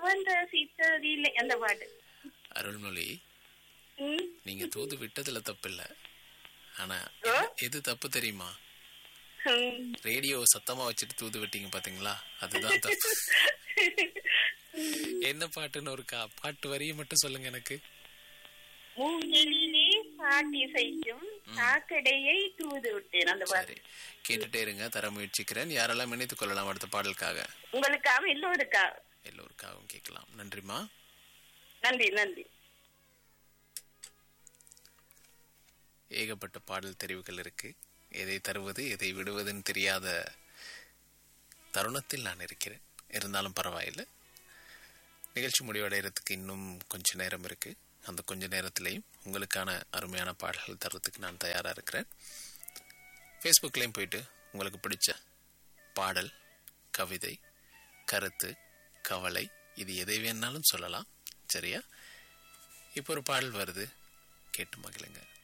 அவன் ரசித்ததில்லை அந்த பாட்டு அருள்மொழி ம். நீங்க தூது விட்டதுல தப்பில்ல ஆனா ஆ? எது தப்பு தெரியுமா ம். ரேடியோ சத்தமா வச்சுட்டு தூது விட்டீங்க பாத்தீங்களா அதுதான் தப்பு என்ன பாட்டுன்னு ஒரு கா- பாட்டு வரியை மட்டும் சொல்லுங்க எனக்கு மூங்கிலே பாட்டி செய்யும் சாக்கடையை தூது விட்டேன் அந்த பாட்டு சரி கேட்டுட்டே இருங்க தர முயற்சிக்கிறேன் யாரெல்லாம் இணைத்துக் கொள்ளலாம் அடுத்த பாடலுக்காக உங்களுக்காக எல்லோருக்கா எல்லோருக்காகவும் கேட்கலாம் நன்றிமா நன்றி நன்றி ஏகப்பட்ட பாடல் தெரிவுகள் இருக்கு எதை தருவது எதை விடுவதுன்னு தெரியாத தருணத்தில் நான் இருக்கிறேன் இருந்தாலும் பரவாயில்லை நிகழ்ச்சி முடிவடைகிறதுக்கு இன்னும் கொஞ்ச நேரம் இருக்கு அந்த கொஞ்ச நேரத்திலையும் உங்களுக்கான அருமையான பாடல்கள் தரத்துக்கு நான் தயாராக இருக்கிறேன் ஃபேஸ்புக்லேயும் போயிட்டு உங்களுக்கு பிடிச்ச பாடல் கவிதை கருத்து கவலை இது எதை வேணாலும் சொல்லலாம் சரியா இப்போ ஒரு பாடல் வருது கேட்டு மகிழுங்க